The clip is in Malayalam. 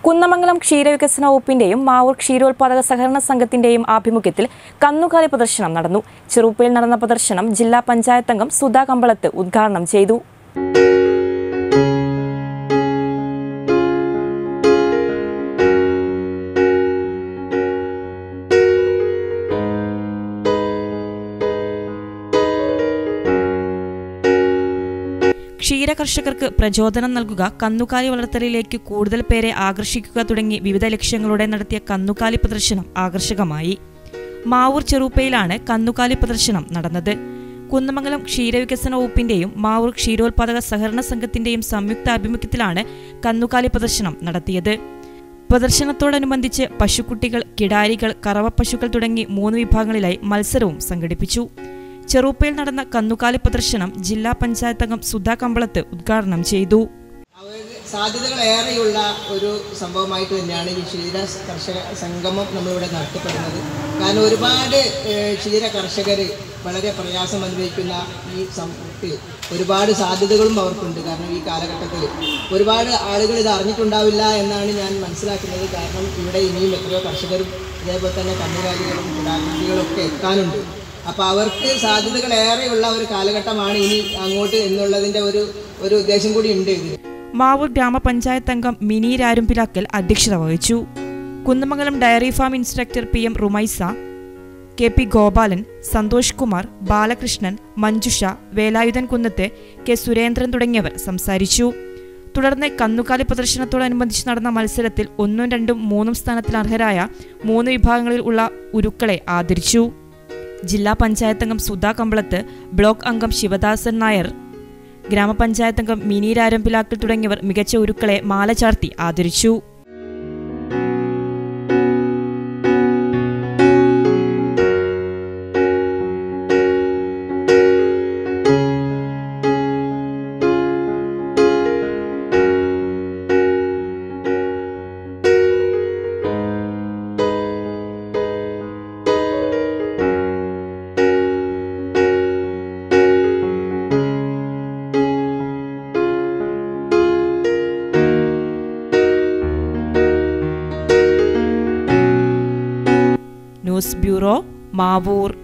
കുന്നമംഗലം ക്ഷീരവികസന വകുപ്പിന്റെയും മാവൂർ ക്ഷീരോത്പാദക സഹകരണ സംഘത്തിന്റെയും ആഭിമുഖ്യത്തിൽ കന്നുകാലി പ്രദർശനം നടന്നു ചെറുപ്പയിൽ നടന്ന പ്രദർശനം ജില്ലാ പഞ്ചായത്ത് അംഗം സുധാ കമ്പളത്ത് ഉദ്ഘാടനം ചെയ്തു ക്ഷീര കർഷകർക്ക് പ്രചോദനം നൽകുക കന്നുകാലി വളർത്തലിലേക്ക് കൂടുതൽ പേരെ ആകർഷിക്കുക തുടങ്ങി വിവിധ ലക്ഷ്യങ്ങളോടെ നടത്തിയ കന്നുകാലി പ്രദർശനം ആകർഷകമായി മാവൂർ ചെറുപ്പയിലാണ് കന്നുകാലി പ്രദർശനം നടന്നത് കുന്നമംഗലം ക്ഷീരവികസന വകുപ്പിന്റെയും മാവൂർ ക്ഷീരോത്പാദക സഹകരണ സംഘത്തിന്റെയും സംയുക്ത ആഭിമുഖ്യത്തിലാണ് കന്നുകാലി പ്രദർശനം നടത്തിയത് പ്രദർശനത്തോടനുബന്ധിച്ച് പശുക്കുട്ടികൾ കിടാരികൾ കറവ പശുക്കൾ തുടങ്ങി മൂന്ന് വിഭാഗങ്ങളിലായി മത്സരവും സംഘടിപ്പിച്ചു ചെറുപ്പയിൽ നടന്ന കന്നുകാലി പ്രദർശനം ജില്ലാ പഞ്ചായത്ത് അംഗം സുധാ കമ്പളത്ത് ഉദ്ഘാടനം ചെയ്തു അവർക്ക് സാധ്യതകൾ ഏറെയുള്ള ഒരു സംഭവമായിട്ട് തന്നെയാണ് ഈ ക്ഷീര കർഷക സംഗമം നമ്മളിവിടെ നടത്തപ്പെടുന്നത് കാരണം ഒരുപാട് ഏഹ്, ക്ഷീര കർഷകർ വളരെ പ്രയാസം അനുഭവിക്കുന്ന ഈ സമൂഹത്തിൽ ഒരുപാട് സാധ്യതകളും അവർക്കുണ്ട് കാരണം ഈ കാലഘട്ടത്തിൽ ഒരുപാട് ആളുകൾ ഇത് അറിഞ്ഞിട്ടുണ്ടാവില്ല എന്നാണ് ഞാൻ മനസ്സിലാക്കുന്നത് കാരണം ഇവിടെ ഇനിയും എത്രയോ കർഷകരും അതേപോലെ തന്നെ കന്നുകാലികളും കിടാക്കുട്ടികളും ഒക്കെ എത്താനുണ്ട് അപ്പോൾ അവർക്ക് സാധ്യതകൾ ഏറെയുള്ള ഒരു കാലഘട്ടമാണ് ഇനി അങ്ങോട്ട് എന്നുള്ളതിൻ്റെ ഒരു ഒരു ഉദ്ദേശം കൂടി ഉണ്ട് ഇതിൽ മാവൂർ ഗ്രാമപഞ്ചായത്ത് അംഗം മിനി രാരുംപിലാക്കൽ അധ്യക്ഷത വഹിച്ചു Kunnamangalam dairy farm instructor P M Rumaisa K P Gopalan Santhosh Kumar Balakrishnan Manjusha Velayudhan Kunnath K Surendran തുടങ്ങിയവർ സംസാരിച്ചു തുടർന്ന് കന്നുകാലി പ്രദർശനത്തോടനുബന്ധിച്ച് നടന്ന മത്സരത്തിൽ ഒന്നും രണ്ടും മൂന്നും സ്ഥാനത്തിൽ അർഹരായ മൂന്ന് വിഭാഗങ്ങളിൽ ഉള്ള ഉരുക്കളെ ആദരിച്ചു ജില്ലാ പഞ്ചായത്ത് അംഗം സുധാ കമ്പളത്ത് ബ്ലോക്ക് അംഗം ശിവദാസൻ നായർ ഗ്രാമപഞ്ചായത്ത് അംഗം മിനി രാരംപിലാക്കൽ തുടങ്ങിയവർ മികച്ച ഉരുക്കളെ മാല ചാർത്തി ആദരിച്ചു ന്യൂസ് ബ്യൂറോ മാവൂർ